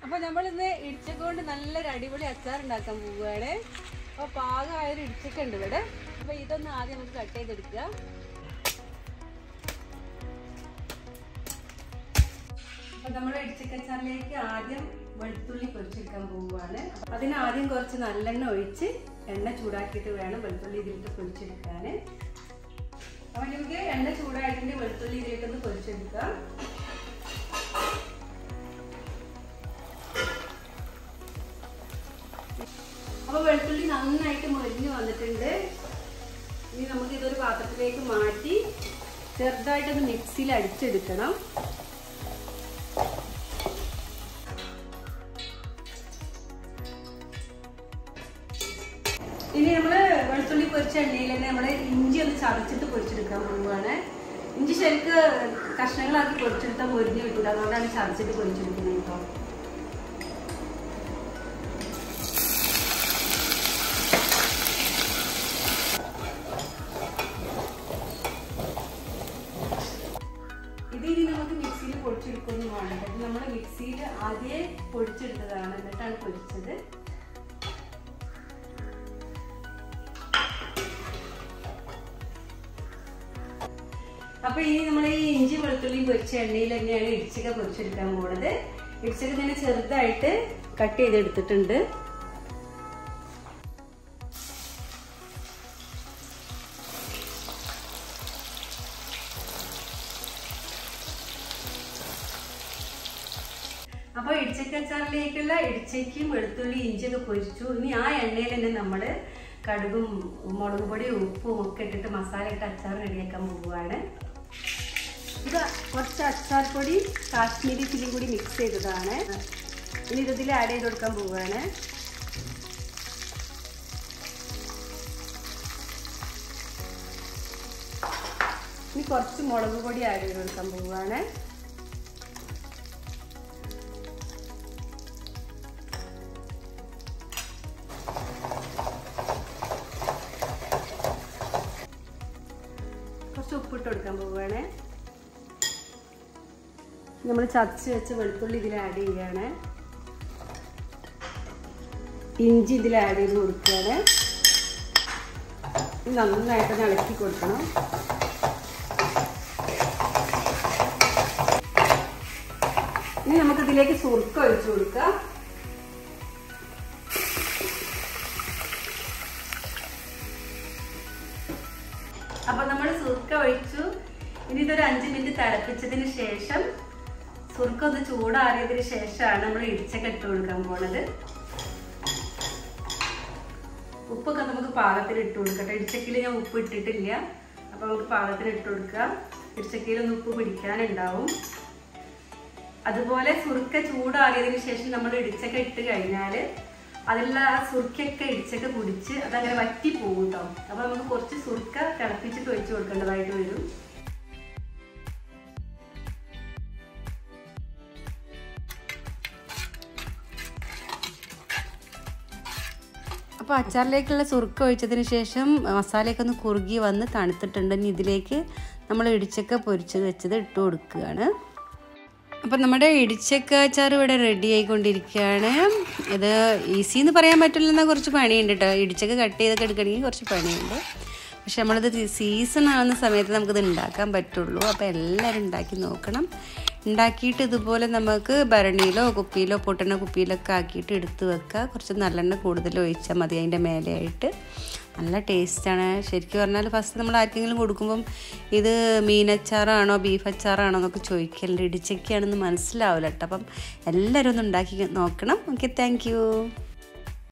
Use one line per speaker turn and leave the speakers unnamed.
അപ്പൊ നമ്മൾ ഇന്ന് ഇടിച്ചക്ക കൊണ്ട് നല്ലൊരു അടിപൊളി അച്ചാർ ഉണ്ടാക്കാൻ പോവുകയാണ് അപ്പൊ പാകമായൊരു ഇടിച്ചക്ക ഉണ്ട് ഇവിടെ അപ്പൊ ഇതൊന്ന് ആദ്യം നമുക്ക് കട്ട് ചെയ്തെടുക്കുക അപ്പൊ നമ്മൾ ഇടിച്ചക്കച്ചാറിലേക്ക് ആദ്യം വെളുത്തുള്ളി പൊരിച്ചെടുക്കാൻ പോവുകയാണ് അപ്പൊ അതിന് ആദ്യം കുറച്ച് നല്ലെണ്ണ ഒഴിച്ച് എണ്ണ ചൂടാക്കിയിട്ട് വേണം വെളുത്തുള്ളി ഇതിലിട്ട് പൊരിച്ചെടുക്കാൻ അപ്പൊ നമുക്ക് എണ്ണ ചൂടായിട്ടുണ്ട് വെളുത്തുള്ളി ഇതിലേക്കൊന്ന് പൊരിച്ചെടുക്കാം അപ്പൊ വെളുത്തുള്ളി നന്നായിട്ട് മൊരിഞ്ഞ് വന്നിട്ടുണ്ട് ഇനി നമുക്ക് ഇതൊരു പാത്രത്തിലേക്ക് മാറ്റി ചെറുതായിട്ടൊന്ന് മിക്സിയിൽ അടിച്ചെടുക്കണം ഇനി നമ്മള് വെളുത്തുള്ളി പൊരിച്ച എണ്ണയിൽ തന്നെ നമ്മള് ഇഞ്ചി ഒന്ന് ചതച്ചിട്ട് പൊരിച്ചെടുക്കാൻ പോവുകയാണ് ഇഞ്ചി ശരിക്ക് കഷ്ണങ്ങളാക്കി പൊരിച്ചെടുത്താൽ മൊരിഞ്ഞ് കിട്ടില്ല അതുകൊണ്ടാണ് ചതച്ചിട്ട് പൊരിച്ചെടുക്കുന്നത് കേട്ടോ ഇത് ഇനി നമുക്ക് മിക്സിയിൽ പൊടിച്ചെടുക്കൊന്നും വേണ്ട ഇത് നമ്മൾ മിക്സിയിൽ ആദ്യമേ പൊടിച്ചെടുത്തതാണ് എന്നിട്ടാണ് പൊരിച്ചത് അപ്പൊ ഇനി നമ്മൾ ഈ ഇഞ്ചി വെളുത്തുള്ളിയും പൊരിച്ച എണ്ണയിൽ തന്നെയാണ് ഇടിച്ചക്ക പൊരിച്ചെടുക്കാൻ പോണത് ഇടിച്ചക്ക ഇങ്ങനെ ചെറുതായിട്ട് കട്ട് ചെയ്തെടുത്തിട്ടുണ്ട് അപ്പോൾ ഇടിച്ചക്കച്ചാറിലേക്കുള്ള ഇടിച്ചയ്ക്കും വെളുത്തുള്ളി ഇഞ്ചിയൊക്കെ പൊരിച്ചു ഇനി ആ എണ്ണയിൽ തന്നെ നമ്മൾ കടുകും മുളക് പൊടിയും ഉപ്പും ഒക്കെ ഇട്ടിട്ട് മസാല ഇട്ട് അച്ചാർ റെഡിയാക്കാൻ പോവുകയാണ് ഇത് കുറച്ച് അച്ചാർ പൊടി കാശ്മീരി ചില്ലി കൂടി മിക്സ് ചെയ്തതാണ് ഇനി ഇതിൽ ആഡ് ചെയ്ത് കൊടുക്കാൻ പോവുകയാണ് ഇനി കുറച്ച് മുളക് പൊടി ആഡ് ചെയ്ത് കൊടുക്കാൻ പോവുകയാണ് കുറച്ച് ഉപ്പിട്ട് കൊടുക്കാൻ പോവുകയാണ് നമ്മൾ ചതച്ച് വെച്ച് വെളുത്തുള്ളി ഇതിൽ ആഡ് ചെയ്യുകയാണ് ഇഞ്ചി ഇതിൽ ആഡ് ചെയ്ത് കൊടുക്കുകയാണ് നന്നായിട്ട് ഇളക്കി കൊടുക്കണം ഇനി നമുക്ക് ഇതിലേക്ക് സുർക്ക ഒഴിച്ചു കൊടുക്കാം അപ്പൊ നമ്മൾ സുർക്ക ഒഴിച്ചു ഇനി ഇതൊരു അഞ്ച് മിനിറ്റ് തിളപ്പിച്ചതിന് ശേഷം സുർക്ക ഒന്ന് ചൂടാറിയതിന് ശേഷമാണ് നമ്മൾ ഇടിച്ചൊക്കെ ഇട്ട് കൊടുക്കാൻ പോണത് ഉപ്പൊക്കെ നമുക്ക് പാകത്തിന് ഇട്ട് കൊടുക്കട്ടെ ഇടിച്ചക്കിൽ ഞാൻ ഉപ്പ് ഇട്ടിട്ടില്ല അപ്പൊ നമുക്ക് പാകത്തിന് ഇട്ട് കൊടുക്കുക ഇടിച്ചക്കയിൽ ഒന്ന് ഉപ്പ് പിടിക്കാനുണ്ടാവും അതുപോലെ സുർക്ക ചൂടാറിയതിന് ശേഷം നമ്മൾ ഇടിച്ചക്ക ഇട്ട് കഴിഞ്ഞാൽ അതിലുള്ള ആ സുർക്കൊക്കെ ഇടിച്ചൊക്കെ കുടിച്ച് അതങ്ങനെ വറ്റി പോകും കേട്ടോ അപ്പൊ നമുക്ക് കുറച്ച് സുർക്ക തിളപ്പിച്ചിട്ട് ഒഴിച്ചു കൊടുക്കേണ്ടതായിട്ട് വരും അപ്പോൾ അച്ചാറിലേക്കുള്ള സുറുക്ക ഒഴിച്ചതിന് ശേഷം മസാലയൊക്കെ ഒന്ന് കുറുകി വന്ന് തണുത്തിട്ടുണ്ട് ഇനി ഇതിലേക്ക് നമ്മൾ ഇടിച്ചക്ക പൊരിച്ചത് വെച്ചത് ഇട്ട് കൊടുക്കുകയാണ് അപ്പം നമ്മുടെ ഇടിച്ചക്ക അച്ചാർ ഇവിടെ റെഡി ആയിക്കൊണ്ടിരിക്കുകയാണ് ഇത് ഈസി എന്ന് പറയാൻ പറ്റില്ലെന്ന കുറച്ച് പണിയുണ്ട് കേട്ടോ ഇടിച്ചക്ക കട്ട് ചെയ്തൊക്കെ എടുക്കണമെങ്കിൽ കുറച്ച് പണിയുണ്ട് പക്ഷെ നമ്മളിത് സീസൺ ആവുന്ന സമയത്ത് നമുക്കിത് ഉണ്ടാക്കാൻ പറ്റുള്ളൂ അപ്പോൾ എല്ലാവരും ഉണ്ടാക്കി നോക്കണം ഉണ്ടാക്കിയിട്ട് ഇതുപോലെ നമുക്ക് ഭരണിയിലോ കുപ്പിയിലോ പൊട്ടുന്ന കുപ്പിയിലൊക്കെ ആക്കിയിട്ട് എടുത്ത് വെക്കുക കുറച്ച് നല്ലെണ്ണ കൂടുതൽ ഒഴിച്ചാൽ മതി അതിൻ്റെ മേലെയായിട്ട് നല്ല ടേസ്റ്റാണ് ശരിക്കും പറഞ്ഞാൽ ഫസ്റ്റ് നമ്മൾ ആർക്കെങ്കിലും കൊടുക്കുമ്പം ഇത് മീനച്ചാറാണോ ബീഫ് അച്ചാറാണോ എന്നൊക്കെ ചോദിക്കലുണ്ട് ഇടിച്ചൊക്കെയാണെന്ന് മനസ്സിലാവില്ല കേട്ടോ അപ്പം എല്ലാവരും ഒന്ന് ഉണ്ടാക്കി നോക്കണം ഓക്കെ താങ്ക്